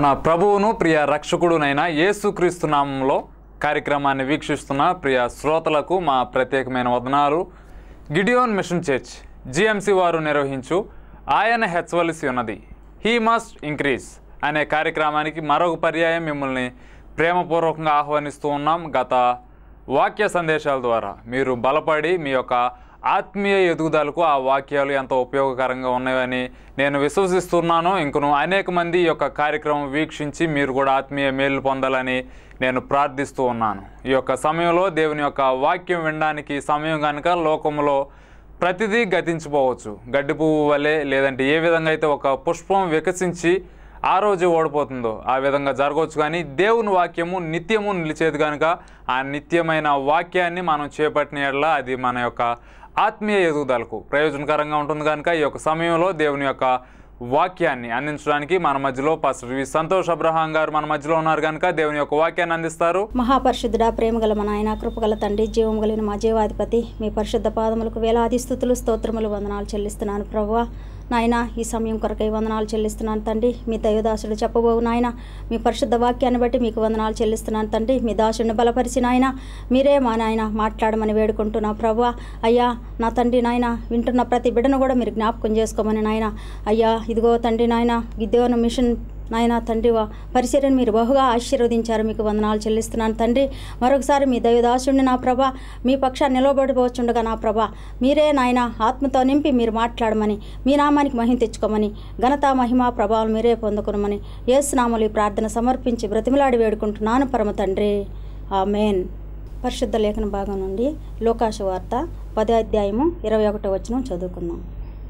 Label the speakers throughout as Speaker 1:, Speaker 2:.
Speaker 1: మన ప్రభువును ప్రియ రక్షకుడునైన యేసుక్రీస్తు నామంలో కార్యక్రమాన్ని వీక్షిస్తున్న ప్రియ శ్రోతలకు మా ప్రత్యేకమైన వదనాలు గిడియోన్ మిషన్ చర్చ్ జిఎంసి వారు నిర్వహించు ఆయన హెచ్చవలసి ఉన్నది హీ మస్ట్ ఇంక్రీజ్ అనే కార్యక్రమానికి మరొక పర్యాయం మిమ్మల్ని ప్రేమపూర్వకంగా ఆహ్వానిస్తూ ఉన్నాం గత వాక్య సందేశాల ద్వారా మీరు బలపడి మీ యొక్క ఆత్మీయ ఎదుగుదలకు ఆ వాక్యాలు ఎంతో ఉపయోగకరంగా ఉన్నాయని నేను విశ్వసిస్తున్నాను ఇంకను అనేక మంది ఈ యొక్క కార్యక్రమం వీక్షించి మీరు కూడా ఆత్మీయ మేలు పొందాలని నేను ప్రార్థిస్తూ ఉన్నాను ఈ యొక్క సమయంలో దేవుని యొక్క వాక్యం వినడానికి సమయం కనుక లోకంలో ప్రతిదీ గతించిపోవచ్చు గడ్డి పువ్వు వలె లేదంటే ఏ విధంగా అయితే ఒక పుష్పం వికసించి ఆ రోజు ఓడిపోతుందో ఆ విధంగా జరగవచ్చు కానీ దేవుని వాక్యము నిత్యము నిలిచేది కనుక ఆ నిత్యమైన వాక్యాన్ని మనం చేపట్టిన యెడల అది మన యొక్క ఆత్మీయ ఎదుగుదలకు ప్రయోజనకరంగా ఉంటుంది కనుక ఈ యొక్క సమయంలో దేవుని యొక్క వాక్యాన్ని అందించడానికి మన మధ్యలో పాస్టర్ వి సంతోష్ అబ్రహాం గారు మన మధ్యలో ఉన్నారు కనుక దేవుని యొక్క వాక్యాన్ని అందిస్తారు
Speaker 2: మహాపరిశుద్ధుడా ప్రేమగల మా నాయన కృపగల తండ్రి జీవం కలిగిన మా జీవాధిపతి మీ పరిశుద్ధ పాదములకు వేలాది స్థుతులు స్తోత్రములు వందనాలు చెల్లిస్తున్నాను ప్రభువా నాయన ఈ సమయం కొరకై వందనాలు చెల్లిస్తున్నాను తండ్రి మీ దైవదాసుడు చెప్పబోవు నాయన మీ పరిశుద్ధ వాక్యాన్ని బట్టి మీకు వందనాలు చెల్లిస్తున్నాను తండ్రి మీ దాసుడిని బలపరిచి నాయన మీరే మా నాయన మాట్లాడమని వేడుకుంటున్నా ప్రభువా అయ్యా నా తండ్రి నాయన వింటున్న ప్రతి బిడ్డను కూడా మీరు జ్ఞాపకం చేసుకోమని నాయన అయ్యా ఇదిగో తండ్రి నాయన గిద్యోను మిషన్ నాయన తండ్రి వా- పరిచర్యను మీరు బహుగా ఆశీర్వదించారు మీకు వందనాలు చెల్లిస్తున్నాను తండ్రి మరొకసారి మీ దైవదాసుడిని నా ప్రభ మీ పక్షాన్ని నిలబడిపోవచ్చుండగా నా ప్రభ మీరే నాయన ఆత్మతో నింపి మీరు మాట్లాడమని మీ నామానికి మహిమ తెచ్చుకోమని ఘనత మహిమ ప్రభావం మీరే పొందుకునమని ఏసునామలు ఈ ప్రార్థన సమర్పించి బ్రతిమలాడి వేడుకుంటున్నాను పరమ తండ్రి ఆమెన్ పరిశుద్ధ లేఖన భాగం నుండి లోకాశ వార్త పదో అధ్యాయము ఇరవై ఒకటో వచనం చదువుకుందాం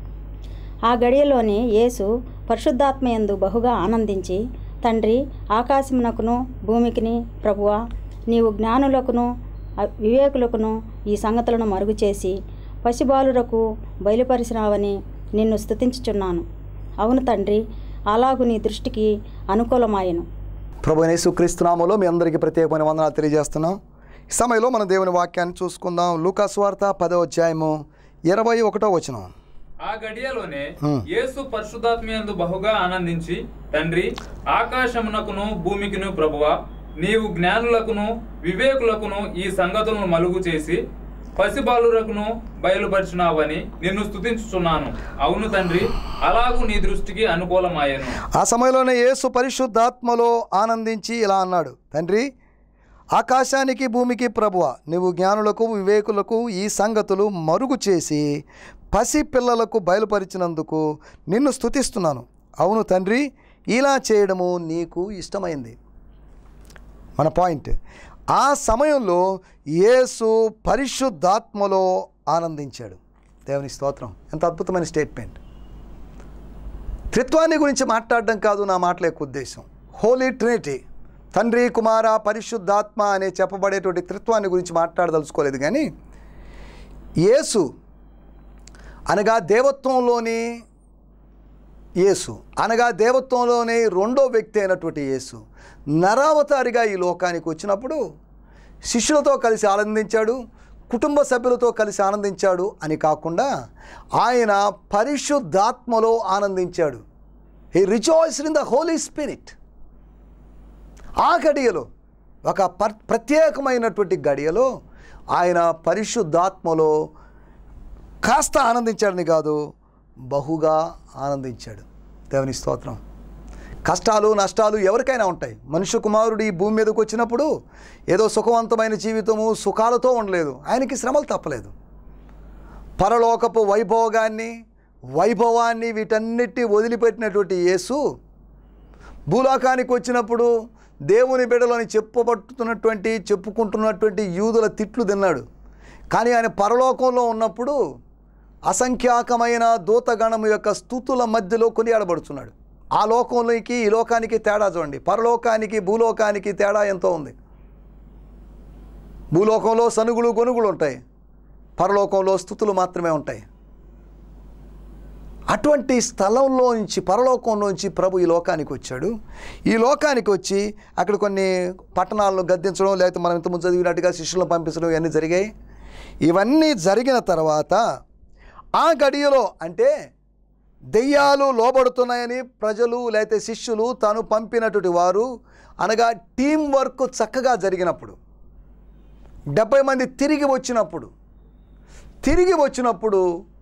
Speaker 2: ఆ గడియలోనే యేసు పరిశుద్ధాత్మయందు బహుగా ఆనందించి తండ్రి ఆకాశమునకును భూమికిని ప్రభువా నీవు జ్ఞానులకును అ- వివేకులకును ఈ సంగతులను మరుగు చేసి పసిబాలురకు బయలుపరిచినావని నిన్ను స్తుతించుచున్నాను అవును తండ్రి అలాగు నీ దృష్టికి అనుకూలమాయను
Speaker 3: ప్రభు యేసుక్రీస్తునామలో మీ అందరికీ ప్రత్యేకమైన వందనాలు తెలియజేస్తున్నాం ఈ సమయంలో మన దేవుని వాక్యాన్ని చూసుకుందాం లూకాస్ వార్త పదో అధ్యాయము ఇరవై ఒకటో వచనం
Speaker 1: ఆ గడియలోనే
Speaker 3: హ్మ్.
Speaker 1: యేసు పరిశుద్ధాత్మయందు బహుగా ఆనందించి తండ్రి ఆకాశమునకును భూమికిను ప్రభువా నీవు జ్ఞానులకును వివేకులకును ఈ సంగతులను మలుగు చేసి పసిబాలురకును బయలుపరిచినావని నిన్ను స్తుతించుచున్నాను అవును తండ్రి అలాగు నీ దృష్టికి అనుకూలమాయను
Speaker 3: ఆ సమయంలోనే యేసు పరిశుద్ధాత్మలో ఆనందించి ఇలా అన్నాడు తండ్రి ఆకాశానికి భూమికి ప్రభువ నువ్వు జ్ఞానులకు వివేకులకు ఈ సంగతులు మరుగు చేసి పసి పిల్లలకు బయలుపరిచినందుకు నిన్ను స్తుతిస్తున్నాను అవును తండ్రి ఇలా చేయడము నీకు ఇష్టమైంది మన పాయింట్ ఆ సమయంలో యేసు పరిశుద్ధాత్మలో ఆనందించాడు దేవుని స్తోత్రం ఎంత అద్భుతమైన స్టేట్మెంట్ త్రిత్వాన్ని గురించి మాట్లాడడం కాదు నా మాటల యొక్క ఉద్దేశం హోలీ ట్రినిటీ తండ్రి కుమార పరిశుద్ధాత్మ అనే చెప్పబడేటువంటి త్రిత్వాన్ని గురించి మాట్లాడదలుచుకోలేదు కానీ యేసు అనగా దేవత్వంలోని యేసు అనగా దేవత్వంలోని రెండో వ్యక్తి అయినటువంటి యేసు నరావతారిగా ఈ లోకానికి వచ్చినప్పుడు శిష్యులతో కలిసి ఆనందించాడు కుటుంబ సభ్యులతో కలిసి ఆనందించాడు అని కాకుండా ఆయన పరిశుద్ధాత్మలో ఆనందించాడు he rejoiced in the Holi spirit ఆ గడియలో ఒక పర్ ప్రత్యేకమైనటువంటి గడియలో ఆయన పరిశుద్ధాత్మలో కాస్త ఆనందించాడని కాదు బహుగా ఆనందించాడు దేవుని స్తోత్రం కష్టాలు నష్టాలు ఎవరికైనా ఉంటాయి మనుష్య కుమారుడు ఈ భూమి మీదకి వచ్చినప్పుడు ఏదో సుఖవంతమైన జీవితము సుఖాలతో ఉండలేదు ఆయనకి శ్రమలు తప్పలేదు పరలోకపు వైభోగాన్ని వైభవాన్ని వీటన్నిటి వదిలిపెట్టినటువంటి యేసు భూలోకానికి వచ్చినప్పుడు దేవుని బిడలని చెప్పబడుతున్నటువంటి చెప్పుకుంటున్నటువంటి యూదుల తిట్లు తిన్నాడు కానీ ఆయన పరలోకంలో ఉన్నప్పుడు అసంఖ్యాకమైన దూతగణము యొక్క స్థుతుల మధ్యలో కొనియాడబడుతున్నాడు ఆ లోకంలోకి ఈ లోకానికి తేడా చూడండి పరలోకానికి భూలోకానికి తేడా ఎంతో ఉంది భూలోకంలో సనుగులు గొనుగులు ఉంటాయి పరలోకంలో స్థుతులు మాత్రమే ఉంటాయి అటువంటి స్థలంలో నుంచి పరలోకంలోంచి ప్రభు ఈ లోకానికి వచ్చాడు ఈ లోకానికి వచ్చి అక్కడ కొన్ని పట్టణాలను గద్దించడం లేకపోతే మనం ఇంతకుముందు చదివినట్టుగా శిష్యులను పంపించడం ఇవన్నీ జరిగాయి ఇవన్నీ జరిగిన తర్వాత ఆ గడియలో అంటే దెయ్యాలు లోబడుతున్నాయని ప్రజలు లేకపోతే శిష్యులు తాను పంపినటువంటి వారు అనగా టీం వర్క్ చక్కగా జరిగినప్పుడు డెబ్బై మంది తిరిగి వచ్చినప్పుడు తిరిగి వచ్చినప్పుడు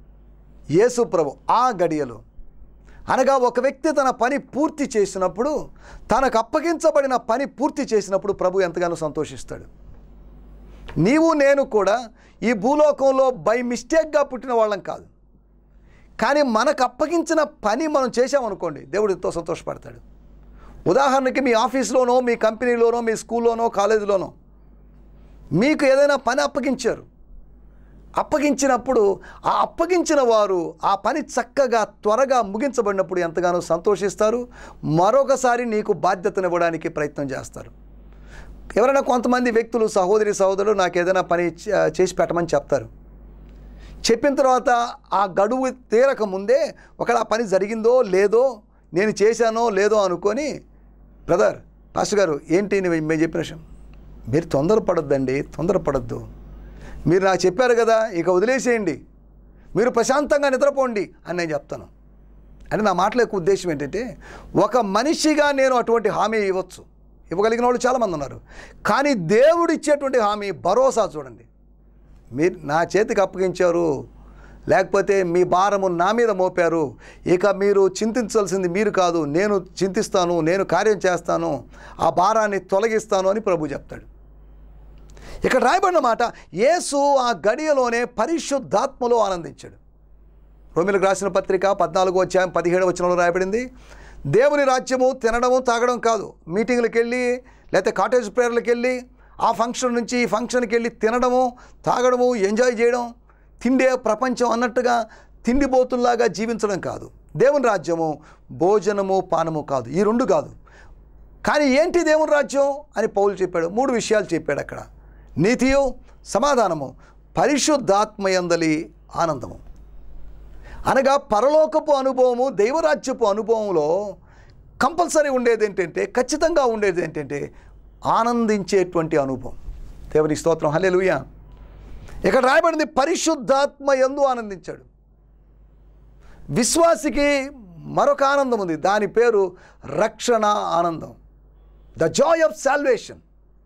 Speaker 3: యేసు ప్రభు ఆ గడియలో అనగా ఒక వ్యక్తి తన పని పూర్తి చేసినప్పుడు తనకు అప్పగించబడిన పని పూర్తి చేసినప్పుడు ప్రభు ఎంతగానో సంతోషిస్తాడు నీవు నేను కూడా ఈ భూలోకంలో బై మిస్టేక్గా పుట్టిన వాళ్ళం కాదు కానీ మనకు అప్పగించిన పని మనం చేసామనుకోండి దేవుడు ఎంతో సంతోషపడతాడు ఉదాహరణకి మీ ఆఫీస్లోనో మీ కంపెనీలోనో మీ స్కూల్లోనో కాలేజీలోనో మీకు ఏదైనా పని అప్పగించారు అప్పగించినప్పుడు ఆ అప్పగించిన వారు ఆ పని చక్కగా త్వరగా ముగించబడినప్పుడు ఎంతగానో సంతోషిస్తారు మరొకసారి నీకు బాధ్యతను ఇవ్వడానికి ప్రయత్నం చేస్తారు ఎవరైనా కొంతమంది వ్యక్తులు సహోదరి సహోదరులు నాకు ఏదైనా పని చే- చేసి పెట్టమని చెప్తారు చెప్పిన తర్వాత ఆ గడువు తీరక ముందే ఒకవేళ ఆ పని జరిగిందో లేదో నేను చేశానో లేదో అనుకొని బ్రదర్ పాస్టర్ గారు ఏంటి నీ- మేము చెప్పిన విషయం మీరు తొందరపడొద్దండి తొందరపడొద్దు మీరు నాకు చెప్పారు కదా ఇక వదిలేసేయండి మీరు ప్రశాంతంగా నిద్రపోండి అని నేను చెప్తాను అంటే నా మాటల యొక్క ఉద్దేశం ఏంటంటే ఒక మనిషిగా నేను అటువంటి హామీ ఇవ్వచ్చు ఇవ్వగలిగిన వాళ్ళు చాలామంది ఉన్నారు కానీ దేవుడు ఇచ్చేటువంటి హామీ భరోసా చూడండి మీరు నా చేతికి అప్పగించారు లేకపోతే మీ భారము నా మీద మోపారు ఇక మీరు చింతించాల్సింది మీరు కాదు నేను చింతిస్తాను నేను కార్యం చేస్తాను ఆ భారాన్ని తొలగిస్తాను అని ప్రభు చెప్తాడు ఇక్కడ రాయబడిన మాట యేసు ఆ గడియలోనే పరిశుద్ధాత్మలో ఆనందించాడు రోమిలకు రాసిన పత్రిక పద్నాలుగో అధ్యాయం పదిహేడు వచనంలో రాయబడింది దేవుని రాజ్యము తినడము తాగడం కాదు మీటింగ్లకు వెళ్ళి లేకపోతే కాటేజ్ ప్రేయర్లకు వెళ్ళి ఆ ఫంక్షన్ నుంచి ఈ ఫంక్షన్కి వెళ్ళి తినడము తాగడము ఎంజాయ్ చేయడం తిండే ప్రపంచం అన్నట్టుగా తిండిపోతుల్లాగా జీవించడం కాదు దేవుని రాజ్యము భోజనము పానము కాదు ఈ రెండు కాదు కానీ ఏంటి దేవుని రాజ్యం అని పౌలు చెప్పాడు మూడు విషయాలు చెప్పాడు అక్కడ నీతియు సమాధానము పరిశుద్ధాత్మయందలి ఆనందము అనగా పరలోకపు అనుభవము దైవరాజ్యపు అనుభవంలో కంపల్సరీ ఉండేది ఏంటంటే ఖచ్చితంగా ఉండేది ఏంటంటే ఆనందించేటువంటి అనుభవం దేవుని స్తోత్రం హల్లెలూయా ఇక్కడ రాయబడింది పరిశుద్ధాత్మ ఎందు ఆనందించాడు విశ్వాసికి మరొక ఆనందం ఉంది దాని పేరు రక్షణ ఆనందం ద జాయ్ ఆఫ్ సాల్వేషన్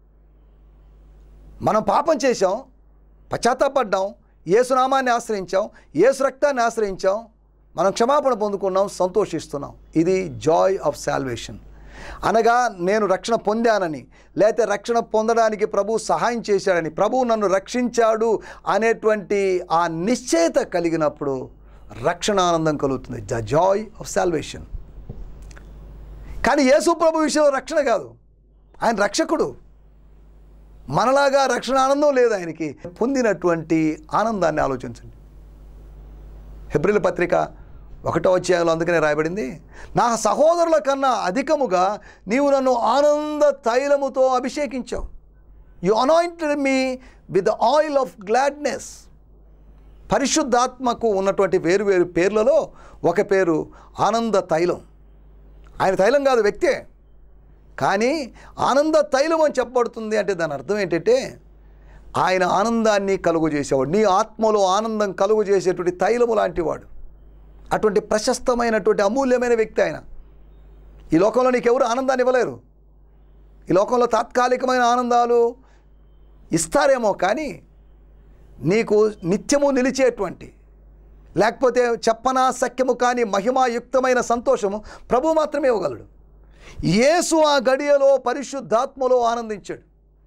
Speaker 3: మనం పాపం చేశాం పశ్చాత్తాపడ్డాం ఏసునామాన్ని ఆశ్రయించాం ఏసు రక్తాన్ని ఆశ్రయించాం మనం క్షమాపణ పొందుకున్నాం సంతోషిస్తున్నాం ఇది జాయ్ ఆఫ్ సాల్వేషన్ అనగా నేను రక్షణ పొందానని లేకపోతే రక్షణ పొందడానికి ప్రభు సహాయం చేశాడని ప్రభు నన్ను రక్షించాడు అనేటువంటి ఆ నిశ్చయత కలిగినప్పుడు రక్షణ ఆనందం కలుగుతుంది ద జాయ్ ఆఫ్ సాల్వేషన్ కానీ యేసు ప్రభు విషయంలో రక్షణ కాదు ఆయన రక్షకుడు మనలాగా రక్షణ ఆనందం లేదు ఆయనకి పొందినటువంటి ఆనందాన్ని ఆలోచించండి హెబ్రిల్ పత్రిక ఒకటో అధ్యాయంలో అందుకనే రాయబడింది నా సహోదరుల కన్నా అధికముగా నీవు నన్ను ఆనంద తైలముతో అభిషేకించావు you anointed me with the oil of gladness పరిశుద్ధాత్మకు ఉన్నటువంటి వేరు వేరు పేర్లలో ఒక పేరు ఆనంద తైలం ఆయన తైలం కాదు వ్యక్తే కానీ ఆనంద తైలం అని చెప్పబడుతుంది అంటే దాని అర్థం ఏంటంటే ఆయన ఆనందాన్ని కలుగు చేసేవాడు నీ ఆత్మలో ఆనందం కలుగు చేసేటువంటి తైలము లాంటివాడు అటువంటి ప్రశస్తమైనటువంటి అమూల్యమైన వ్యక్తి ఆయన ఈ లోకంలో నీకెవరు ఆనందాన్ని ఇవ్వలేరు ఈ లోకంలో తాత్కాలికమైన ఆనందాలు ఇస్తారేమో కానీ నీకు నిత్యము నిలిచేటువంటి లేకపోతే చెప్పనా సఖ్యము కానీ మహిమాయుక్తమైన సంతోషము ప్రభు మాత్రమే ఇవ్వగలడు యేసు ఆ గడియలో పరిశుద్ధాత్మలో ఆనందించాడు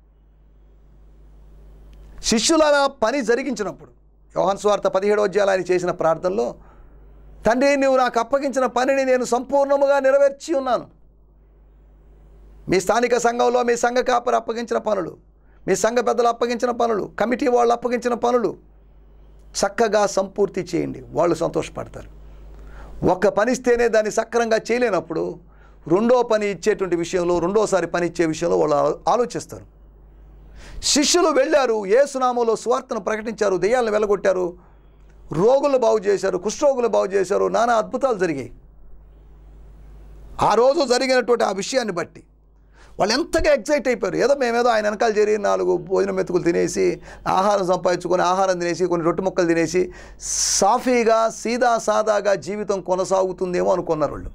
Speaker 3: శిష్యుల పని జరిగించినప్పుడు యోహన్ స్వార్థ పదిహేడో అధ్యాయులు ఆయన చేసిన ప్రార్థనలో తండ్రి నువ్వు నాకు అప్పగించిన పనిని నేను సంపూర్ణముగా నెరవేర్చి ఉన్నాను మీ స్థానిక సంఘంలో మీ సంఘ కాపరి అప్పగించిన పనులు మీ సంఘ పెద్దలు అప్పగించిన పనులు కమిటీ వాళ్ళు అప్పగించిన పనులు చక్కగా సంపూర్తి చేయండి వాళ్ళు సంతోషపడతారు ఒక్క పని ఇస్తేనే దాన్ని సక్రంగా చేయలేనప్పుడు రెండో పని ఇచ్చేటువంటి విషయంలో రెండోసారి పని ఇచ్చే విషయంలో వాళ్ళు ఆలో- ఆలోచిస్తారు శిష్యులు వెళ్ళారు ఏసునామంలో స్వార్థను ప్రకటించారు దెయ్యాలను వెలగొట్టారు రోగులు బాగు చేశారు కుష్ఠరోగులు బాగు చేశారు నానా అద్భుతాలు జరిగాయి ఆ రోజు జరిగినటువంటి ఆ విషయాన్ని బట్టి వాళ్ళు ఎంతగా ఎగ్జైట్ అయిపోయారు ఏదో మేమేదో ఆయన వెనకాల చేరి నాలుగు భోజనం మెతుకులు తినేసి ఆహారం సంపాదించుకొని ఆహారం తినేసి కొన్ని రొట్టె ముక్కలు తినేసి సాఫీగా సీదా సాదాగా జీవితం కొనసాగుతుందేమో అనుకున్నారు వాళ్ళు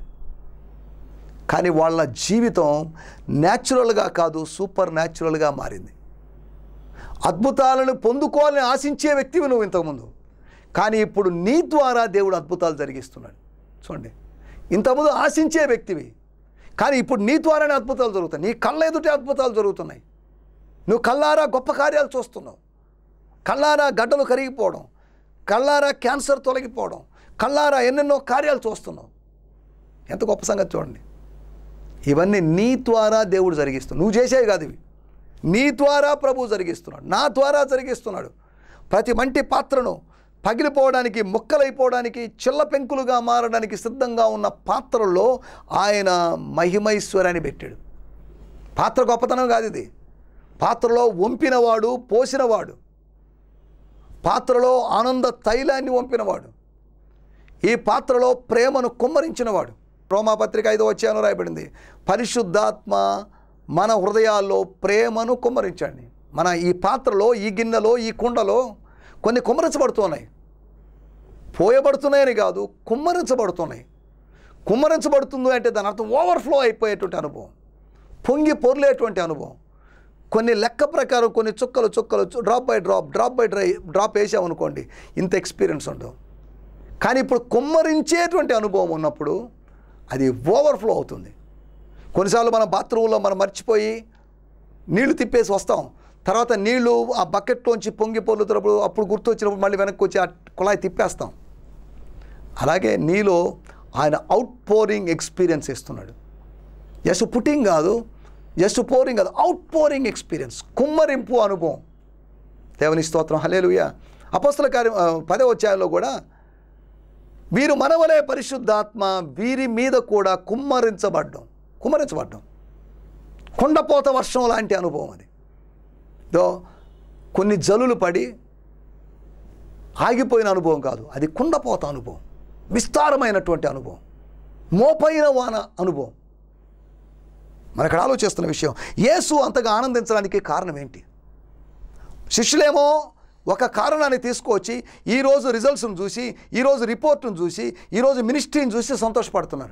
Speaker 3: కానీ వాళ్ళ జీవితం న్యాచురల్గా కాదు సూపర్ న్యాచురల్గా మారింది అద్భుతాలను పొందుకోవాలని ఆశించే వ్యక్తివి నువ్వు ఇంతకుముందు కానీ ఇప్పుడు నీ ద్వారా దేవుడు అద్భుతాలు జరిగిస్తున్నాడు చూడండి ఇంతకుముందు ఆశించే వ్యక్తివి కానీ ఇప్పుడు నీ ద్వారానే అద్భుతాలు జరుగుతాయి నీ కళ్ళ ఎదుటే అద్భుతాలు జరుగుతున్నాయి నువ్వు కళ్ళారా గొప్ప కార్యాలు చూస్తున్నావు కళ్ళారా గడ్డలు కరిగిపోవడం కళ్ళారా క్యాన్సర్ తొలగిపోవడం కళ్ళారా ఎన్నెన్నో కార్యాలు చూస్తున్నావు ఎంత గొప్ప సంగతి చూడండి ఇవన్నీ నీ ద్వారా దేవుడు జరిగిస్తున్నాడు నువ్వు చేసేవి కాదు ఇవి నీ ద్వారా ప్రభు జరిగిస్తున్నాడు నా ద్వారా జరిగిస్తున్నాడు ప్రతి మంటి పాత్రను పగిలిపోవడానికి ముక్కలైపోవడానికి చిల్ల పెంకులుగా మారడానికి సిద్ధంగా ఉన్న పాత్రలో ఆయన మహిమైశ్వర్యాన్ని పెట్టాడు పాత్ర గొప్పతనం కాదు ఇది పాత్రలో వంపినవాడు పోసినవాడు పాత్రలో ఆనంద తైలాన్ని వంపినవాడు ఈ పాత్రలో ప్రేమను కుమ్మరించినవాడు రోమాపత్రిక ఐదో వచ్చాను రాయబడింది పరిశుద్ధాత్మ మన హృదయాల్లో ప్రేమను కుమ్మరించండి మన ఈ పాత్రలో ఈ గిన్నెలో ఈ కుండలో కొన్ని కుమ్మరించబడుతున్నాయి పోయబడుతున్నాయని కాదు కుమ్మరించబడుతున్నాయి కుమ్మరించబడుతుంది అంటే దాని అర్థం ఓవర్ఫ్లో అయిపోయేటువంటి అనుభవం పొంగి పొర్లేటువంటి అనుభవం కొన్ని లెక్క ప్రకారం కొన్ని చుక్కలు చుక్కలు drop by drop drop by dry drop వేసామనుకోండి ఇంత ఎక్స్పీరియన్స్ ఉండవు కానీ ఇప్పుడు కుమ్మరించేటువంటి అనుభవం ఉన్నప్పుడు అది ఓవర్ఫ్లో అవుతుంది కొన్నిసార్లు మన బాత్రూంలో మనం మర్చిపోయి నీళ్లు తిప్పేసి వస్తాం తర్వాత నీళ్లు ఆ బకెట్లోంచి పొంగి పొర్లుతున్నప్పుడు అప్పుడు గుర్తు వచ్చినప్పుడు మళ్ళీ వెనక్కి వచ్చి ఆ కుళాయి తిప్పేస్తాం అలాగే నీలో ఆయన అవుట్ పోరింగ్ ఎక్స్పీరియన్స్ ఇస్తున్నాడు జస్ట్ పుట్టింగ్ కాదు జస్ట్ పోరింగ్ కాదు అవుట్ పోరింగ్ ఎక్స్పీరియన్స్ కుమ్మరింపు అనుభవం దేవుని స్తోత్రం హలేలుయ అపస్తుల కార్యం ఆ, పదో అధ్యాయంలో కూడా వీరు మనవలే పరిశుద్ధాత్మ వీరి మీద కూడా కుమ్మరించబడ్డం కుమ్మరించబడ్డం కొండపోత వర్షం లాంటి అనుభవం అది దో కొన్ని జలులు పడి ఆగిపోయిన అనుభవం కాదు అది కుండపోత అనుభవం విస్తారమైనటువంటి అనుభవం మోపైన వాన అనుభవం మన ఇక్కడ ఆలోచిస్తున్న విషయం యేసు అంతగా ఆనందించడానికి కారణం ఏంటి శిష్యులేమో ఒక కారణాన్ని తీసుకొచ్చి ఈరోజు రిజల్ట్స్ను చూసి ఈరోజు రిపోర్ట్ను చూసి ఈరోజు మినిస్ట్రీని చూసి సంతోషపడుతున్నారు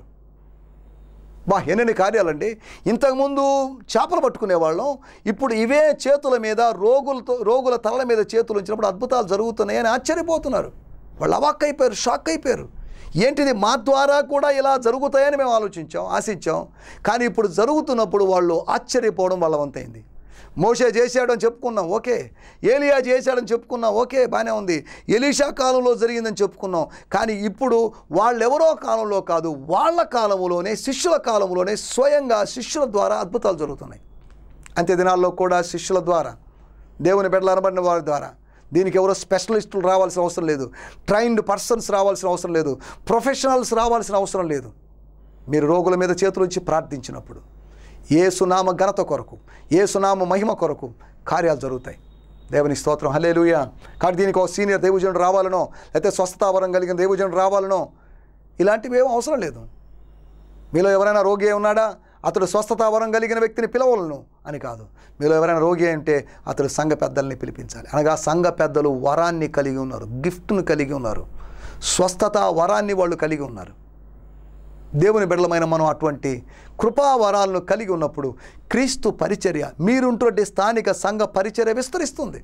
Speaker 3: బా ఎన్నెన్ని కార్యాలండి ఇంతకుముందు చేపలు పట్టుకునేవాళ్ళం ఇప్పుడు ఇవే చేతుల మీద రోగులతో రోగుల తలల మీద చేతులు ఉంచినప్పుడు అద్భుతాలు జరుగుతున్నాయని ఆశ్చర్యపోతున్నారు వాళ్ళు అవాక్ అయిపోయారు షాక్ అయిపోయారు ఏంటిది మా ద్వారా కూడా ఇలా జరుగుతాయని మేము ఆలోచించాం ఆశించాం కానీ ఇప్పుడు జరుగుతున్నప్పుడు వాళ్ళు ఆశ్చర్యపోవడం వాళ్ళ వంతైంది మోషే చేశాడని చెప్పుకున్నాం ఓకే ఏలియా చేశాడని చెప్పుకున్నాం ఓకే బాగానే ఉంది ఎలీషా కాలంలో జరిగిందని చెప్పుకున్నాం కానీ ఇప్పుడు వాళ్ళెవరో కాలంలో కాదు వాళ్ళ కాలంలోనే శిష్యుల కాలంలోనే స్వయంగా శిష్యుల ద్వారా అద్భుతాలు జరుగుతున్నాయి అంత్య దినాల్లో కూడా శిష్యుల ద్వారా దేవుని బిడ్డలు అనబడిన వారి ద్వారా దీనికి ఎవరో స్పెషలిస్టులు రావాల్సిన అవసరం లేదు ట్రైన్డ్ పర్సన్స్ రావాల్సిన అవసరం లేదు ప్రొఫెషనల్స్ రావాల్సిన అవసరం లేదు మీరు రోగుల మీద చేతులుంచి ప్రార్థించినప్పుడు ఏసునామ ఘనత కొరకు ఏసునామ మహిమ కొరకు కార్యాలు జరుగుతాయి దేవుని స్తోత్రం హలేలుయ కాబట్టి దీనికి ఒక సీనియర్ దేవజనుడు రావాలనో లేకపోతే స్వస్థతావరం కలిగిన దేవజనుడు రావాలనో ఇలాంటివి ఏం అవసరం లేదు మీలో ఎవరైనా రోగి అయి ఉన్నాడా అతడు స్వస్థత వరం కలిగిన వ్యక్తిని పిలవలను అని కాదు మీలో ఎవరైనా రోగి అయి ఉంటే అతడు సంఘ పెద్దల్ని పిలిపించాలి అనగా సంఘ పెద్దలు వరాన్ని కలిగి ఉన్నారు గిఫ్ట్ను కలిగి ఉన్నారు స్వస్థత వరాన్ని వాళ్ళు కలిగి ఉన్నారు దేవుని బిడ్డలమైన మనం అటువంటి కృపా వరాలను కలిగి ఉన్నప్పుడు క్రీస్తు పరిచర్య మీరుంటువంటి స్థానిక సంఘ పరిచర్య విస్తరిస్తుంది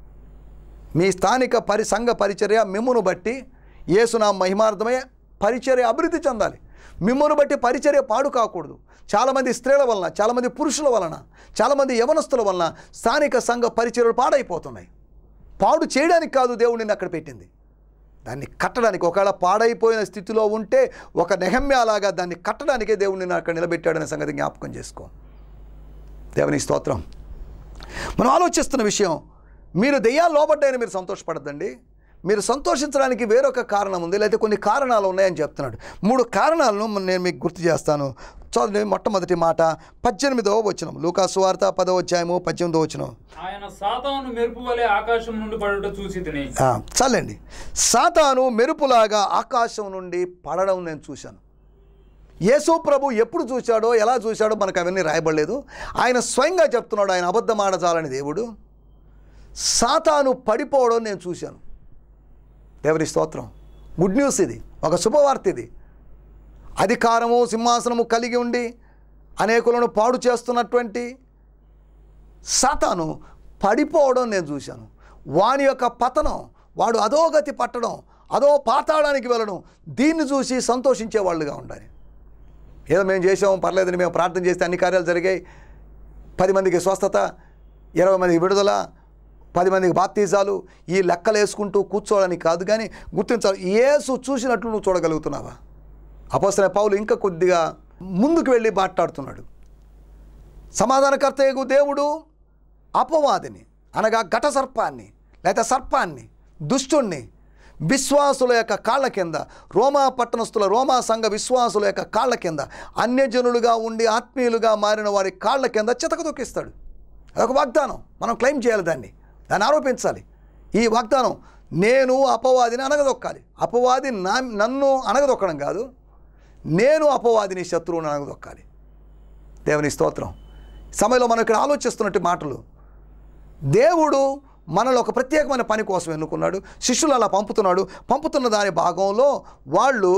Speaker 3: మీ స్థానిక పరి సంఘ పరిచర్య మిమ్మును బట్టి యేసునా మహిమార్థమే పరిచర్య అభివృద్ధి చెందాలి మిమ్మును బట్టి పరిచర్య పాడు కాకూడదు చాలామంది స్త్రీల వలన చాలామంది పురుషుల వలన చాలామంది యవనస్తుల వలన స్థానిక సంఘ పరిచర్యలు పాడైపోతున్నాయి పాడు చేయడానికి కాదు దేవుడు నిన్ను అక్కడ పెట్టింది దాన్ని కట్టడానికి ఒకవేళ పాడైపోయిన స్థితిలో ఉంటే ఒక నెహమ్యాలాగా దాన్ని కట్టడానికే దేవుడు నిన్ను అక్కడ నిలబెట్టాడనే సంగతి జ్ఞాపకం చేసుకో దేవుని స్తోత్రం మనం ఆలోచిస్తున్న విషయం మీరు దెయ్యాలు లోబడ్డాయని మీరు సంతోషపడద్దండి మీరు సంతోషించడానికి వేరొక కారణం ఉంది లేకపోతే కొన్ని కారణాలు ఉన్నాయని చెప్తున్నాడు మూడు కారణాలను నేను మీకు గుర్తు చేస్తాను చదువు మొట్టమొదటి మాట పద్దెనిమిదవ వచనం లూకాసు వార్త పదవ అధ్యాయము పద్దెనిమిదవ వచనం
Speaker 1: ఆయన సాతాను మెరుపు వలె ఆకాశం నుండి పడుట చూసి తిని
Speaker 3: ఆ, చాలండి సాతాను మెరుపులాగా ఆకాశం నుండి పడడం నేను చూశాను యేసు ప్రభు ఎప్పుడు చూశాడో ఎలా చూశాడో మనకు అవన్నీ రాయబడలేదు ఆయన స్వయంగా చెప్తున్నాడు ఆయన అబద్ధం ఆడజాలని దేవుడు సాతాను పడిపోవడం నేను చూశాను దేవుని స్తోత్రం గుడ్ న్యూస్ ఇది ఒక శుభవార్త ఇది అధికారము సింహాసనము కలిగి ఉండి అనేకులను పాడు చేస్తున్నటువంటి సాతాను పడిపోవడం నేను చూశాను వాని యొక్క పతనం వాడు అధోగతి పట్టడం అదో పాతాళానికి వెళ్ళడం దీన్ని చూసి సంతోషించే వాళ్ళుగా ఉండాలి ఏదో మేము చేసాము పర్లేదని మేము ప్రార్థన చేస్తే అన్ని కార్యాలు జరిగాయి పది మందికి స్వస్థత ఇరవై మందికి విడుదల పది మందికి బాప్తీజాలు ఈ లెక్కలు వేసుకుంటూ కూర్చోవడానికి కాదు కానీ గుర్తించాలి ఏసు చూసినట్లు నువ్వు చూడగలుగుతున్నావా అపోసన పౌలు ఇంకా కొద్దిగా ముందుకు వెళ్ళి మాట్లాడుతున్నాడు సమాధానకర్తయ్యకు దేవుడు అపవాదిని అనగా ఘట సర్పాన్ని లేదా సర్పాన్ని దుష్టుణ్ణి విశ్వాసుల యొక్క కాళ్ళ కింద రోమా పట్టణస్థుల రోమా సంఘ విశ్వాసుల యొక్క కాళ్ళ కింద అన్యజనులుగా ఉండి ఆత్మీయులుగా మారిన వారి కాళ్ళ కింద చితక తొక్కిస్తాడు అదొక వాగ్దానం మనం క్లెయిమ్ చేయాలి దాన్ని దాన్ని ఆరోపించాలి ఈ వాగ్దానం నేను అపవాదిని అనగదొక్కాలి అపవాది నా నన్ను అనగదొక్కడం కాదు నేను అపవాదిని శత్రువుని అనగదొక్కాలి దేవుని స్తోత్రం ఈ సమయంలో మనం ఇక్కడ ఆలోచిస్తున్నట్టు మాటలు దేవుడు మనలో ఒక ప్రత్యేకమైన పని కోసం ఎన్నుకున్నాడు శిష్యులు అలా పంపుతున్నాడు పంపుతున్న దాని భాగంలో వాళ్ళు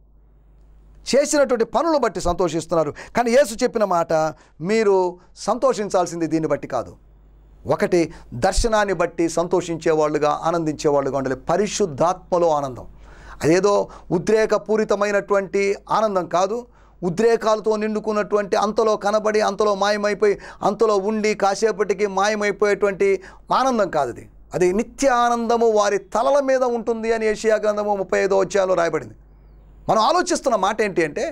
Speaker 3: చేసినటువంటి పనులు బట్టి సంతోషిస్తున్నారు కానీ యేసు చెప్పిన మాట మీరు సంతోషించాల్సింది దీన్ని బట్టి కాదు ఒకటి దర్శనాన్ని బట్టి సంతోషించేవాళ్ళుగా ఆనందించేవాళ్ళుగా ఉండాలి పరిశుద్ధాత్మలో ఆనందం అదేదో ఉద్రేకపూరితమైనటువంటి ఆనందం కాదు ఉద్రేకాలతో నిండుకున్నటువంటి అంతలో కనబడి అంతలో మాయమైపోయి అంతలో ఉండి కాసేపటికి మాయమైపోయేటువంటి ఆనందం కాదు అది అది నిత్య ఆనందము వారి తలల మీద ఉంటుంది అని ఏషియా గ్రంథము ముప్పై ఐదో అధ్యాయంలో రాయబడింది మనం ఆలోచిస్తున్న మాట ఏంటి అంటే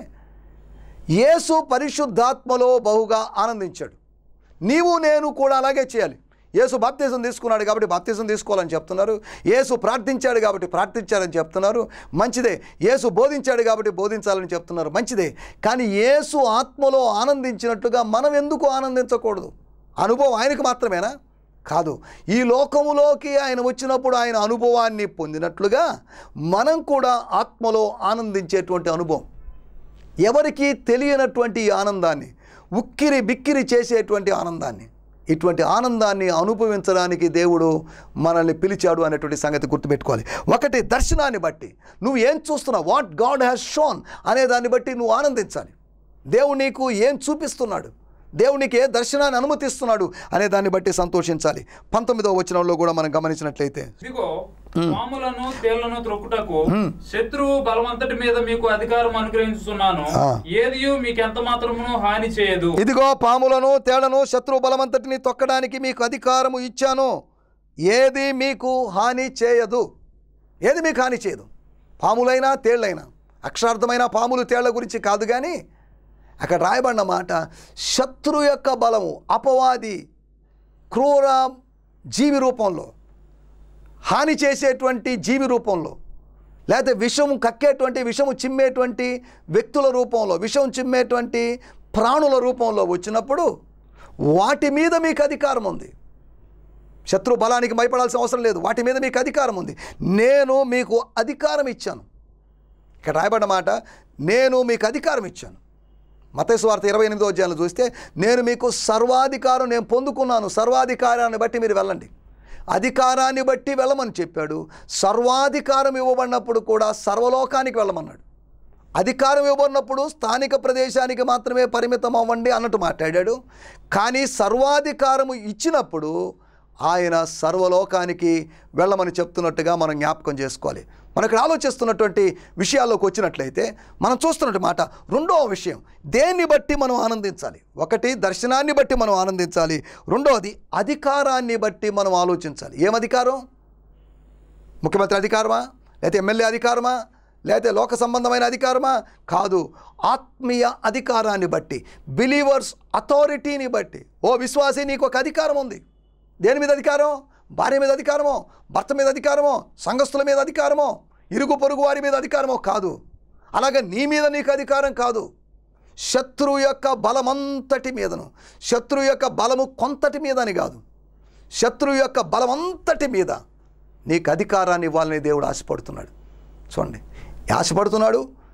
Speaker 3: యేసు పరిశుద్ధాత్మలో బహుగా ఆనందించాడు నీవు నేను కూడా అలాగే చేయాలి యేసు బాప్తీసం తీసుకున్నాడు కాబట్టి బాప్తీసం తీసుకోవాలని చెప్తున్నారు యేసు ప్రార్థించాడు కాబట్టి ప్రార్థించాలని చెప్తున్నారు మంచిదే యేసు బోధించాడు కాబట్టి బోధించాలని చెప్తున్నారు మంచిదే కానీ యేసు ఆత్మలో ఆనందించినట్లుగా మనం ఎందుకు ఆనందించకూడదు అనుభవం ఆయనకు మాత్రమేనా కాదు ఈ లోకములోకి ఆయన వచ్చినప్పుడు ఆయన అనుభవాన్ని పొందినట్లుగా మనం కూడా ఆత్మలో ఆనందించేటువంటి అనుభవం ఎవరికీ తెలియనటువంటి ఈ ఆనందాన్ని ఉక్కిరి బిక్కిరి చేసేటువంటి ఆనందాన్ని ఇటువంటి ఆనందాన్ని అనుభవించడానికి దేవుడు మనల్ని పిలిచాడు అనేటువంటి సంగతి గుర్తుపెట్టుకోవాలి ఒకటి దర్శనాన్ని బట్టి నువ్వు ఏం చూస్తున్నావు వాట్ గాడ్ హ్యాస్ షోన్ అనే దాన్ని బట్టి నువ్వు ఆనందించాలి దేవుడు నీకు ఏం చూపిస్తున్నాడు దేవుడు నీకు ఏ దర్శనాన్ని అనుమతిస్తున్నాడు అనే దాన్ని బట్టి సంతోషించాలి పంతొమ్మిదవ వచనంలో కూడా మనం గమనించినట్లయితే
Speaker 1: ఇదిగో పాములను తేళ్లను త్రొక్కుటకు శత్రువు బలవంతటి మీద మీకు అధికారం అనుగ్రహించుతున్నాను
Speaker 3: ఆ.
Speaker 1: ఏదియు మీకు ఎంత మాత్రమును హాని చేయదు
Speaker 3: ఇదిగో పాములను తేళ్లను శత్రు బలమంతటిని తొక్కడానికి మీకు అధికారము ఇచ్చాను ఏది మీకు హాని చేయదు ఏది మీకు హాని చేయదు పాములైనా తేళ్ళైనా అక్షరార్థమైన పాములు తేళ్ల గురించి కాదు కానీ అక్కడ రాయబడిన మాట శత్రు యొక్క బలము అపవాది క్రూర జీవి రూపంలో హాని చేసేటువంటి జీవి రూపంలో లేకపోతే విషము కక్కేటువంటి విషము చిమ్మేటువంటి వ్యక్తుల రూపంలో విషం చిమ్మేటువంటి ప్రాణుల రూపంలో వచ్చినప్పుడు వాటి మీద మీకు అధికారం ఉంది శత్రు బలానికి భయపడాల్సిన అవసరం లేదు వాటి మీద మీకు అధికారం ఉంది నేను మీకు అధికారం ఇచ్చాను ఇక్కడ రాయబడిన మాట నేను మీకు అధికారం ఇచ్చాను మతేశ్వార్త ఇరవై ఎనిమిదో అధ్యాయంలో చూస్తే నేను మీకు సర్వాధికారం నేను పొందుకున్నాను సర్వాధికారాన్ని బట్టి మీరు వెళ్ళండి అధికారాన్ని బట్టి వెళ్ళమని చెప్పాడు సర్వాధికారం ఇవ్వబడినప్పుడు కూడా సర్వలోకానికి వెళ్ళమన్నాడు అధికారం ఇవ్వబడినప్పుడు స్థానిక ప్రదేశానికి మాత్రమే పరిమితం అవ్వండి అన్నట్టు మాట్లాడాడు కానీ సర్వాధికారము ఇచ్చినప్పుడు ఆయన సర్వలోకానికి వెళ్ళమని చెప్తున్నట్టుగా మనం జ్ఞాపకం చేసుకోవాలి మనం ఇక్కడ ఆలోచిస్తున్నటువంటి విషయాల్లోకి వచ్చినట్లయితే మనం చూస్తున్నట్టు మాట రెండవ విషయం దేన్ని బట్టి మనం ఆనందించాలి ఒకటి దర్శనాన్ని బట్టి మనం ఆనందించాలి రెండవది అధికారాన్ని బట్టి మనం ఆలోచించాలి ఏం అధికారం ముఖ్యమంత్రి అధికారమా లేకపోతే ఎమ్మెల్యే అధికారమా లేకపోతే లోక సంబంధమైన అధికారమా కాదు ఆత్మీయ అధికారాన్ని బట్టి బిలీవర్స్ అథారిటీని బట్టి ఓ విశ్వాసి నీకు ఒక అధికారం ఉంది దేని మీద అధికారం భార్య మీద అధికారమో భర్త మీద అధికారమో సంఘస్థుల మీద అధికారమో ఇరుగు పొరుగు వారి మీద అధికారమో కాదు అలాగే నీ మీద నీకు అధికారం కాదు శత్రువు యొక్క బలమంతటి మీదను శత్రువు యొక్క బలము కొంతటి మీద అని కాదు శత్రువు యొక్క బలమంతటి మీద నీకు అధికారాన్ని ఇవ్వాలని దేవుడు ఆశపడుతున్నాడు చూడండి ఆశపడుతున్నాడు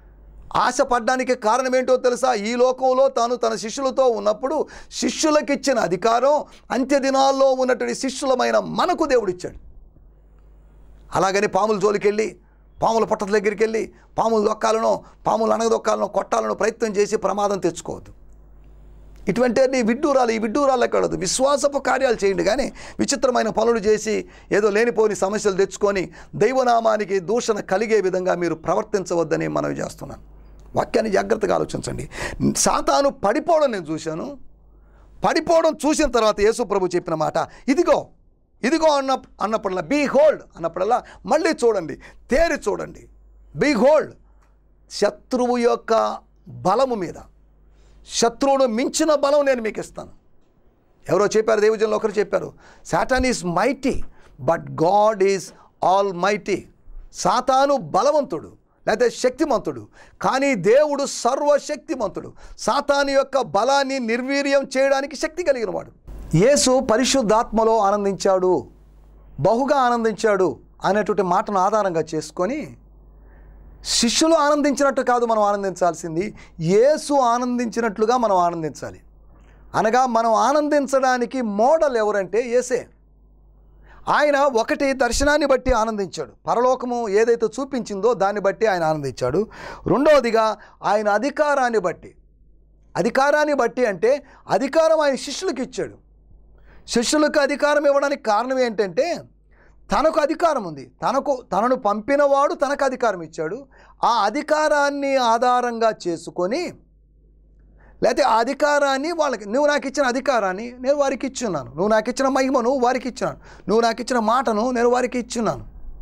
Speaker 3: ఆశపడ్డానికి కారణం ఏంటో తెలుసా ఈ లోకంలో తాను తన శిష్యులతో ఉన్నప్పుడు శిష్యులకు ఇచ్చిన అధికారం అంత్య దినాల్లో ఉన్నటువంటి శిష్యులమైన మనకు దేవుడిచ్చాడు అలాగని పాముల జోలికెళ్ళి పాముల పట్టల దగ్గరికి వెళ్ళి పాములు దొక్కాలనో పాములు అనగదొక్కాలనో కొట్టాలనో ప్రయత్నం చేసి ప్రమాదం తెచ్చుకోవద్దు ఇటువంటి అన్ని విడ్డూరాలు ఈ విడ్డూరాలకు వెళ్ళదు విశ్వాసపు కార్యాలు చేయండి కానీ విచిత్రమైన పనులు చేసి ఏదో లేనిపోని సమస్యలు తెచ్చుకొని దైవనామానికి దూషణ కలిగే విధంగా మీరు ప్రవర్తించవద్దని మనవి చేస్తున్నాను వాక్యాన్ని జాగ్రత్తగా ఆలోచించండి సాతాను పడిపోవడం నేను చూశాను పడిపోవడం చూసిన తర్వాత యేసు ప్రభు చెప్పిన మాట ఇదిగో ఇదిగో అన్న అన్నప్పుడల్లా బీ హోల్డ్ అన్నప్పుడల్లా మళ్ళీ చూడండి తేరి చూడండి బీ హోల్డ్ శత్రువు యొక్క బలము మీద శత్రువును మించిన బలం నేను మీకు ఇస్తాను ఎవరో చెప్పారు దేవజంలో ఒకరు చెప్పారు Satan is mighty but God is all mighty సాతాను బలవంతుడు లేకపోతే శక్తిమంతుడు కానీ దేవుడు సర్వశక్తిమంతుడు సాతాను యొక్క బలాన్ని నిర్వీర్యం చేయడానికి శక్తి కలిగిన వాడు యేసు పరిశుద్ధాత్మలో ఆనందించాడు బహుగా ఆనందించాడు అనేటువంటి మాటను ఆధారంగా చేసుకొని శిష్యులు ఆనందించినట్టు కాదు మనం ఆనందించాల్సింది యేసు ఆనందించినట్లుగా మనం ఆనందించాలి అనగా మనం ఆనందించడానికి మోడల్ ఎవరంటే యేసే ఆయన ఒకటి దర్శనాన్ని బట్టి ఆనందించాడు పరలోకము ఏదైతే చూపించిందో దాన్ని బట్టి ఆయన ఆనందించాడు రెండవదిగా ఆయన అధికారాన్ని బట్టి అధికారాన్ని బట్టి అంటే అధికారం ఆయన శిష్యులకు ఇచ్చాడు శిష్యులకు అధికారం ఇవ్వడానికి కారణం ఏంటంటే తనకు అధికారం ఉంది తనకు తనను పంపినవాడు తనకు అధికారం ఇచ్చాడు ఆ అధికారాన్ని ఆధారంగా చేసుకొని లేకపోతే ఆ అధికారాన్ని వాళ్ళకి నువ్వు నాకు ఇచ్చిన అధికారాన్ని నేను వారికి ఇచ్చున్నాను నువ్వు నాకు ఇచ్చిన మహిమను వారికి ఇచ్చున్నాను నువ్వు నాకు ఇచ్చిన మాటను నేను వారికి ఇచ్చున్నాను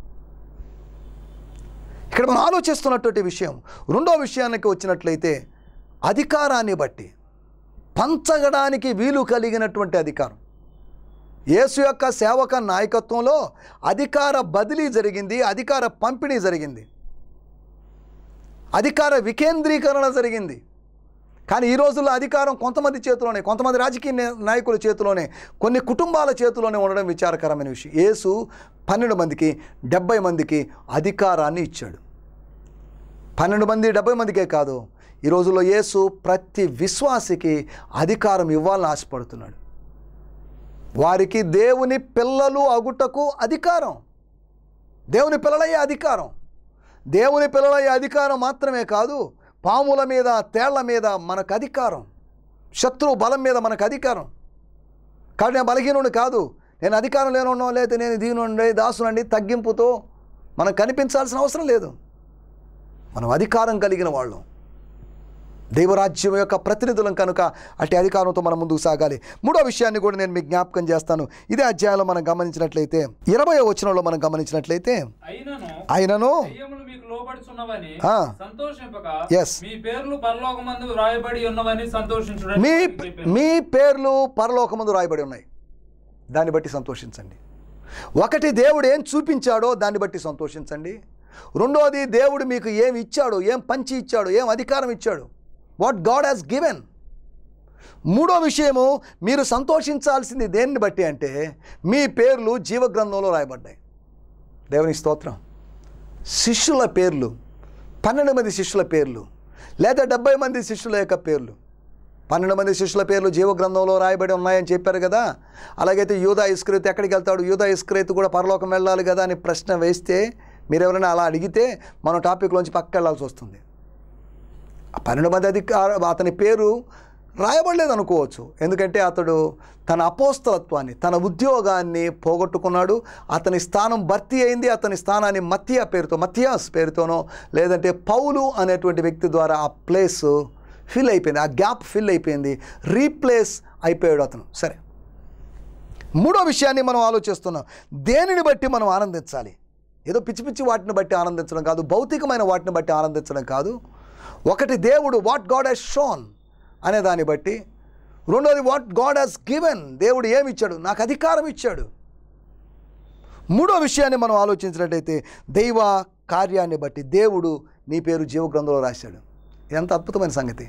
Speaker 3: ఇక్కడ మనం ఆలోచిస్తున్నటువంటి విషయం రెండో విషయానికి వచ్చినట్లయితే అధికారాన్ని బట్టి పంచగడానికి వీలు కలిగినటువంటి అధికారం యేసు యొక్క సేవక నాయకత్వంలో అధికార బదిలీ జరిగింది అధికార పంపిణీ జరిగింది అధికార వికేంద్రీకరణ జరిగింది కానీ ఈ రోజుల్లో అధికారం కొంతమంది చేతిలోనే కొంతమంది రాజకీయ నే- నాయకుల చేతిలోనే కొన్ని కుటుంబాల చేతిలోనే ఉండడం విచారకరమైన విషయం యేసు పన్నెండు మందికి డెబ్బై మందికి అధికారాన్ని ఇచ్చాడు పన్నెండు మంది డెబ్బై మందికే కాదు ఈ రోజుల్లో యేసు ప్రతి విశ్వాసికి అధికారం ఇవ్వాలని ఆశపడుతున్నాడు వారికి దేవుని పిల్లలు అగుటకు అధికారం దేవుని పిల్లలయ్యే అధికారం దేవుని పిల్లలయ్యే అధికారం మాత్రమే కాదు పాముల మీద తేళ్ల మీద మనకు అధికారం శత్రువు బలం మీద మనకు అధికారం కాబట్టి నేను బలహీనుడు కాదు నేను అధికారం లేనున్నా లేదా నేను దీనుండి దాసునండి తగ్గింపుతో మనం కనిపించాల్సిన అవసరం లేదు మనం అధికారం కలిగిన వాళ్ళం దైవరాజ్యం యొక్క ప్రతినిధులం కనుక అట్టి అధికారంతో మనం ముందుకు సాగాలి మూడో విషయాన్ని కూడా నేను మీకు జ్ఞాపకం చేస్తాను ఇదే అధ్యాయంలో మనం గమనించినట్లయితే ఇరవై వచనంలో మనం గమనించినట్లయితే
Speaker 1: అయినను
Speaker 3: ఆయనను
Speaker 1: దెయ్యములు మీకు లోబడుచున్నవని
Speaker 3: ఆ.
Speaker 1: సంతోషింపక
Speaker 3: Yes.
Speaker 1: మీ పేర్లు పరలోకమందు వ్రాయబడి ఉన్నవని సంతోషించుడని
Speaker 3: మీ
Speaker 1: మీకు చెప్పాను.
Speaker 3: మీ పేర్లు పరలోకమందు రాయబడి ఉన్నాయి దాన్ని బట్టి సంతోషించండి ఒకటి దేవుడు ఏం చూపించాడో దాన్ని బట్టి సంతోషించండి రెండోది దేవుడు మీకు ఏం ఇచ్చాడు ఏం పంచి ఇచ్చాడు ఏం అధికారం ఇచ్చాడు వాట్ గాడ్ హ్యాస్ గివెన్ మూడో విషయము మీరు సంతోషించాల్సింది దేన్ని బట్టి అంటే మీ పేర్లు జీవగ్రంథంలో రాయబడ్డాయి దేవుని స్తోత్రం శిష్యుల పేర్లు పన్నెండు మంది శిష్యుల పేర్లు లేదా డెబ్బై మంది శిష్యుల యొక్క పేర్లు పన్నెండు మంది శిష్యుల పేర్లు జీవగ్రంథంలో రాయబడి ఉన్నాయని చెప్పారు కదా అలాగైతే యూదా ఇస్క్రేత్ ఎక్కడికి వెళ్తాడు యూదా ఇస్క్రేత్ కూడా పరలోకం వెళ్ళాలి కదా అని ప్రశ్న వేస్తే మీరు ఎవరైనా అలా అడిగితే మనం టాపిక్లోంచి పక్క వెళ్ళాల్సి వస్తుంది ఆ పన్నెండు మంది అధికార అతని పేరు రాయబడలేదు అనుకోవచ్చు ఎందుకంటే అతడు తన అపోస్తలత్వాన్ని తన ఉద్యోగాన్ని పోగొట్టుకున్నాడు అతని స్థానం భర్తీ అయింది అతని స్థానాన్ని మత్తియా పేరుతో మత్తియాస్ పేరుతోనో లేదంటే పౌలు అనేటువంటి వ్యక్తి ద్వారా ఆ ప్లేస్ ఫిల్ అయిపోయింది ఆ గ్యాప్ ఫిల్ అయిపోయింది రీప్లేస్ అయిపోయాడు అతను సరే మూడో విషయాన్ని మనం ఆలోచిస్తున్నాం దేనిని బట్టి మనం ఆనందించాలి ఏదో పిచ్చి పిచ్చి వాటిని బట్టి ఆనందించడం కాదు భౌతికమైన వాటిని బట్టి ఆనందించడం కాదు ఒకటి దేవుడు వాట్ గాడ్ హెస్ షోన్ అనే దాన్ని బట్టి రెండోది వాట్ గాడ్ హెస్ గివెన్ దేవుడు ఏమి ఇచ్చాడు నాకు అధికారం ఇచ్చాడు మూడో విషయాన్ని మనం ఆలోచించినట్టయితే దైవ కార్యాన్ని బట్టి దేవుడు నీ పేరు జీవగ్రంథంలో రాశాడు ఎంత అద్భుతమైన సంగతి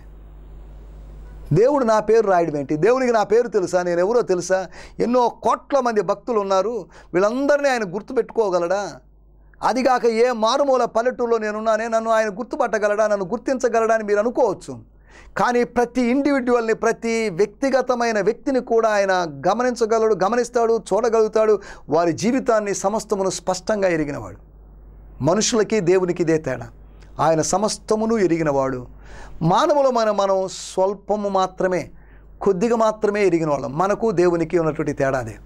Speaker 3: దేవుడు నా పేరు రాయడం ఏంటి దేవునికి నా పేరు తెలుసా నేను ఎవరో తెలుసా ఎన్నో కోట్ల మంది భక్తులు ఉన్నారు వీళ్ళందరినీ ఆయన గుర్తుపెట్టుకోగలడా అదిగాక ఏ మారుమూల పల్లెటూరులో నేనున్నానే నన్ను ఆయన గుర్తుపట్టగలడా నన్ను గుర్తించగలడా అని మీరు అనుకోవచ్చు కానీ ప్రతి ఇండివిజువల్ని ప్రతి వ్యక్తిగతమైన వ్యక్తిని కూడా ఆయన గమనించగలడు గమనిస్తాడు చూడగలుగుతాడు వారి జీవితాన్ని సమస్తమును స్పష్టంగా ఎరిగినవాడు మనుషులకి దేవునికి ఇదే తేడా ఆయన సమస్తమును ఎరిగినవాడు మానవులు మన మనం స్వల్పము మాత్రమే కొద్దిగా మాత్రమే ఎరిగిన వాళ్ళం మనకు దేవునికి ఉన్నటువంటి తేడా అదే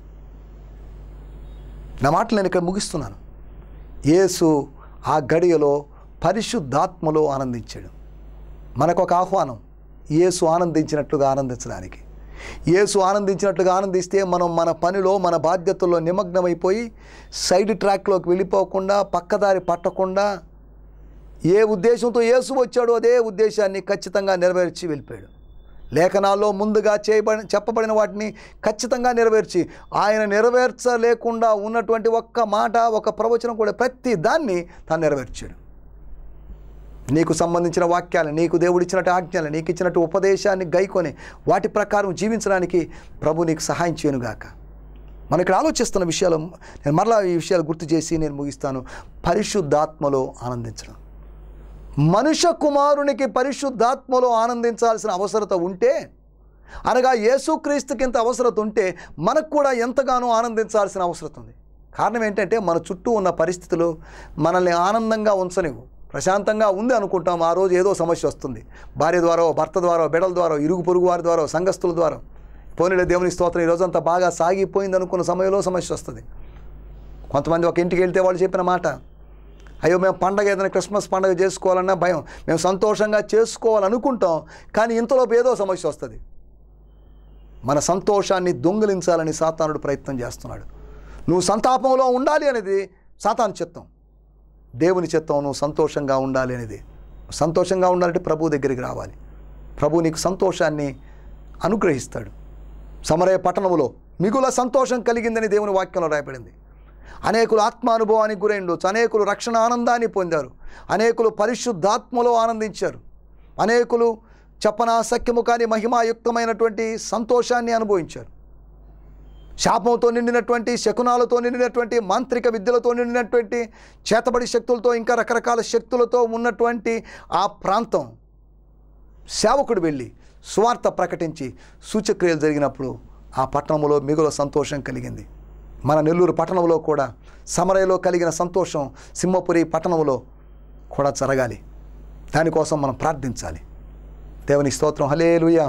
Speaker 3: నా మాటలు నేను ఇక్కడ ముగిస్తున్నాను యేసు ఆ గడియలో పరిశుద్ధాత్మలో ఆనందించాడు మనకు ఒక ఆహ్వానం యేసు ఆనందించినట్లుగా ఆనందించడానికి యేసు ఆనందించినట్లుగా ఆనందిస్తే మనం మన పనిలో మన బాధ్యతల్లో నిమగ్నమైపోయి సైడ్ ట్రాక్లోకి వెళ్ళిపోకుండా పక్కదారి పట్టకుండా ఏ ఉద్దేశంతో యేసు వచ్చాడో అదే ఉద్దేశాన్ని ఖచ్చితంగా నెరవేర్చి వెళ్ళిపోయాడు లేఖనాల్లో ముందుగా చేయబడి చెప్పబడిన వాటిని ఖచ్చితంగా నెరవేర్చి ఆయన నెరవేర్చలేకుండా ఉన్నటువంటి ఒక్క మాట ఒక ప్రవచనం కూడా ప్రతి దాన్ని తాను నెరవేర్చాడు నీకు సంబంధించిన వాక్యాలు నీకు దేవుడిచ్చినట్టు ఆజ్ఞలు నీకు ఇచ్చినట్టు ఉపదేశాన్ని గైకొని వాటి ప్రకారం జీవించడానికి ప్రభు నీకు సహాయం చేయనుగాక మనం ఇక్కడ ఆలోచిస్తున్న విషయాలు నేను మరలా ఈ విషయాలు గుర్తు చేసి నేను ముగిస్తాను పరిశుద్ధాత్మలో ఆనందించడం మనుష్య కుమారునికి పరిశుద్ధాత్మలో ఆనందించాల్సిన అవసరత ఉంటే అనగా యేసుక్రీస్తుకింత అవసరత ఉంటే మనకు కూడా ఎంతగానో ఆనందించాల్సిన అవసరం ఉంది కారణం ఏంటంటే మన చుట్టూ ఉన్న పరిస్థితులు మనల్ని ఆనందంగా ఉంచనివ్వు ప్రశాంతంగా ఉంది అనుకుంటాం ఆ రోజు ఏదో సమస్య వస్తుంది భార్య ద్వారా భర్త ద్వారా బిడల ద్వారా ఇరుగు పొరుగు వారి ద్వారా సంఘస్థుల ద్వారా పోనీలే దేవుని స్తోత్రం ఈ రోజంతా బాగా సాగిపోయింది అనుకున్న సమయంలో సమస్య వస్తుంది కొంతమంది ఒక ఇంటికి వెళ్తే వాళ్ళు చెప్పిన మాట అయ్యో మేము పండగ ఏదైనా క్రిస్మస్ పండగ చేసుకోవాలన్నా భయం మేము సంతోషంగా చేసుకోవాలనుకుంటాం కానీ ఇంతలోపు ఏదో సమస్య వస్తుంది మన సంతోషాన్ని దొంగిలించాలని సాతానుడు ప్రయత్నం చేస్తున్నాడు నువ్వు సంతాపంలో ఉండాలి అనేది సాతాను చిత్తం దేవుని చిత్తం నువ్వు సంతోషంగా ఉండాలి అనేది సంతోషంగా ఉండాలంటే ప్రభు దగ్గరికి రావాలి ప్రభు నీకు సంతోషాన్ని అనుగ్రహిస్తాడు సమరయ పట్టణములో మిగుల సంతోషం కలిగిందని దేవుని వాక్యంలో రాయబడింది అనేకులు ఆత్మానుభవానికి గురైండొచ్చు అనేకులు రక్షణ ఆనందాన్ని పొందారు అనేకులు పరిశుద్ధాత్మలో ఆనందించారు అనేకులు చెప్పనాసక్యము కాని మహిమాయుక్తమైనటువంటి సంతోషాన్ని అనుభవించారు శాపంతో నిండినటువంటి శకునాలతో నిండినటువంటి మాంత్రిక విద్యలతో నిండినటువంటి చేతబడి శక్తులతో ఇంకా రకరకాల శక్తులతో ఉన్నటువంటి ఆ ప్రాంతం సేవకుడు వెళ్ళి సువార్త ప్రకటించి సూచక్రియలు జరిగినప్పుడు ఆ పట్టణంలో మిగుల సంతోషం కలిగింది మన నెల్లూరు పట్టణంలో కూడా సమరయలో కలిగిన సంతోషం సింహపురి పట్టణంలో కూడా జరగాలి దానికోసం మనం ప్రార్థించాలి దేవుని స్తోత్రం హలేలుయా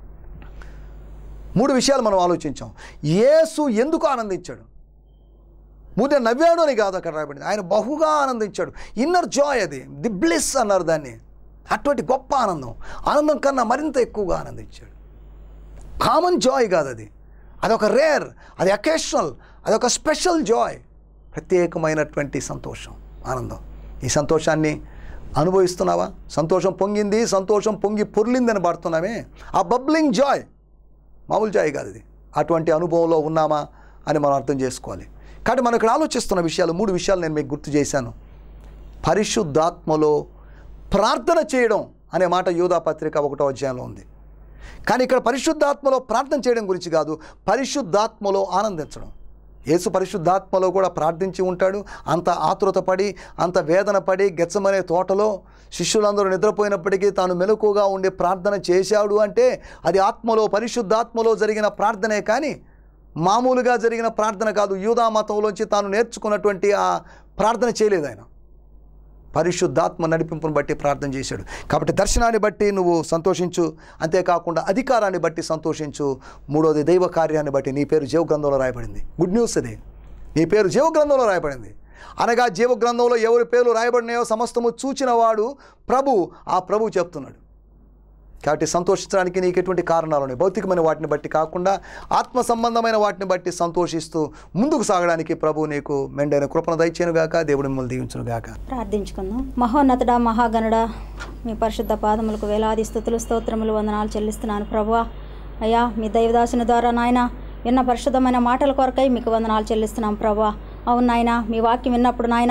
Speaker 3: మూడు విషయాలు మనం ఆలోచించాం యేసు ఎందుకు ఆనందించాడు ముందే నవ్వాడు అని కాదు అక్కడ రాబడింది ఆయన బహుగా ఆనందించాడు ఇన్నర్ జాయ్ అది ది బ్లిస్ అన్నారు దాన్ని అటువంటి గొప్ప ఆనందం ఆనందం కన్నా మరింత ఎక్కువగా ఆనందించాడు కామన్ జాయ్ కాదు అది అదొక రేర్ అది అకేషనల్ అదొక స్పెషల్ జాయ్ ప్రత్యేకమైనటువంటి సంతోషం ఆనందం ఈ సంతోషాన్ని అనుభవిస్తున్నావా సంతోషం పొంగింది సంతోషం పొంగి పొర్లిందని పడుతున్నామే ఆ బబ్లింగ్ జాయ్ మామూలు జాయ్ కాదు ఇది అటువంటి అనుభవంలో ఉన్నామా అని మనం అర్థం చేసుకోవాలి కాబట్టి మనం ఇక్కడ ఆలోచిస్తున్న విషయాలు మూడు విషయాలు నేను మీకు గుర్తు చేశాను పరిశుద్ధాత్మలో ప్రార్థన చేయడం అనే మాట యూదా పత్రిక ఒకటో అధ్యాయంలో ఉంది కానీ ఇక్కడ పరిశుద్ధాత్మలో ప్రార్థన చేయడం గురించి కాదు పరిశుద్ధాత్మలో ఆనందించడం యేసు పరిశుద్ధాత్మలో కూడా ప్రార్థించి ఉంటాడు అంత ఆతురత పడి అంత వేదన పడి గెచ్చమనే తోటలో శిష్యులందరూ నిద్రపోయినప్పటికీ తాను మెలకుగా ఉండి ప్రార్థన చేశాడు అంటే అది ఆత్మలో పరిశుద్ధాత్మలో జరిగిన ప్రార్థనే కానీ మామూలుగా జరిగిన ప్రార్థన కాదు యూదా మతంలోంచి తాను నేర్చుకున్నటువంటి ఆ ప్రార్థన చేయలేదు ఆయన పరిశుద్ధాత్మ నడిపింపును బట్టి ప్రార్థన చేశాడు కాబట్టి దర్శనాన్ని బట్టి నువ్వు సంతోషించు అంతేకాకుండా అధికారాన్ని బట్టి సంతోషించు మూడోది దైవ కార్యాన్ని బట్టి నీ పేరు జీవ గ్రంథంలో రాయబడింది గుడ్ న్యూస్ అది నీ పేరు జీవ గ్రంథంలో రాయబడింది అనగా జీవ గ్రంథంలో ఎవరి పేర్లు రాయబడినాయో సమస్తము చూచిన వాడు ప్రభు ఆ ప్రభు చెప్తున్నాడు కాబట్టి సంతోషించడానికి నీకు ఎటువంటి కారణాలు ఉన్నాయి భౌతికమైన వాటిని బట్టి కాకుండా ఆత్మ సంబంధమైన వాటిని బట్టి సంతోషిస్తూ ముందుకు సాగడానికి ప్రభు నీకు మెండైన కృపణ దయచేనుగాక దేవుడి మిమ్మల్ని దీవించునుగాక
Speaker 2: ప్రార్థించుకుందాం మహోన్నతుడా మహాగణుడా మీ పరిశుద్ధ పాదములకు వేలాది స్థుతులు స్తోత్రములు వందనాలు చెల్లిస్తున్నాను ప్రభువా అయ్యా మీ దైవదాసుని ద్వారా నాయన విన్న పరిశుద్ధమైన మాటల కొరకై మీకు వందనాలు చెల్లిస్తున్నాం ప్రభా అవును నాయన మీ వాక్యం విన్నప్పుడు నాయన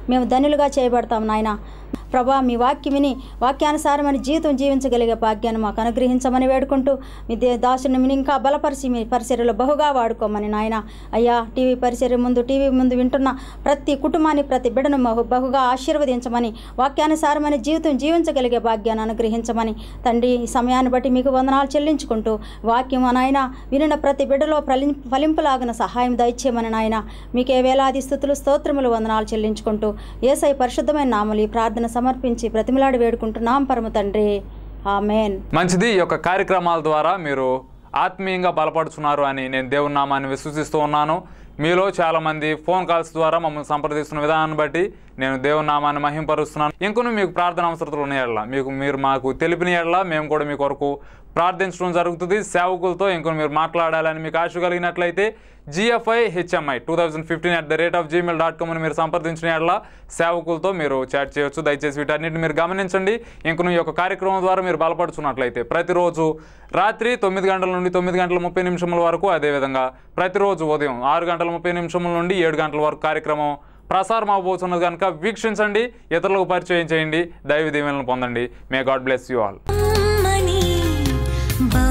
Speaker 2: మేము ధనులుగా చేయబడతాం నాయన ప్రభా మీ వాక్యం విని వాక్యానుసారమైన జీవితం జీవించగలిగే భాగ్యాన్ని మాకు అనుగ్రహించమని వేడుకుంటూ మీ దే దాసుని మీరు ఇంకా బలపరిచి మీ పరిచర్యలో బహుగా వాడుకోమని నాయన అయ్యా టీవీ పరిచర్య ముందు టీవీ ముందు వింటున్న ప్రతి కుటుంబాన్ని ప్రతి బిడ్డను బహు బహుగా ఆశీర్వదించమని వాక్యానుసారమైన జీవితం జీవించగలిగే భాగ్యాన్ని అనుగ్రహించమని తండ్రి ఈ సమయాన్ని బట్టి మీకు వందనాలు చెల్లించుకుంటూ వాక్యం నాయన వినిన ప్రతి బిడ్డలో ఫలిం ఫలింపులాగిన సహాయం దయచేయమని నాయన మీకే వేలాది స్థుతులు స్తోత్రములు వందనాలు చెల్లించుకుంటూ ఏసై పరిశుద్ధమైన నామలు ఈ ప్రార్థన సమర్పించి ప్రతిమలాడి వేడుకుంటున్నాం పరమ తండ్రి ఆమెన్
Speaker 1: మంచిది ఈ యొక్క కార్యక్రమాల ద్వారా మీరు ఆత్మీయంగా బలపడుతున్నారు అని నేను దేవుని నామాన్ని విశ్వసిస్తూ ఉన్నాను మీలో చాలామంది ఫోన్ కాల్స్ ద్వారా మమ్మల్ని సంప్రదిస్తున్న విధానాన్ని బట్టి నేను దేవుని నామాన్ని మహింపరుస్తున్నాను ఇంకొన్ని మీకు ప్రార్థన అవసరతలు ఉన్న ఎడల మీకు మీరు మాకు తెలిపిన ఎడల మేము కూడా మీ కొరకు ప్రార్థించడం జరుగుతుంది సేవకులతో ఇంకొన్ని మీరు మాట్లాడాలని మీకు ఆశ కలిగినట్లయితే GFI HMI two thousand fifteen at the rate of Gmail dot com అని మీరు సంప్రదించిన ఎడల సేవకులతో మీరు చాట్ చేయొచ్చు దయచేసి వీటన్నిటిని మీరు గమనించండి ఇంకొన్ని ఈ యొక్క కార్యక్రమం ద్వారా మీరు బలపడుచున్నట్లయితే ప్రతిరోజు రాత్రి తొమ్మిది గంటల నుండి తొమ్మిది గంటల ముప్పై నిమిషముల వరకు అదేవిధంగా ప్రతిరోజు ఉదయం ఆరు గంటల ముప్పై నిమిషముల నుండి ఏడు గంటల వరకు కార్యక్రమం ప్రసారం అవబోతున్నది కనుక వీక్షించండి ఇతరులకు పరిచయం చేయండి దైవ దీవెనలను పొందండి may God bless you all
Speaker 4: అమ్మని బహు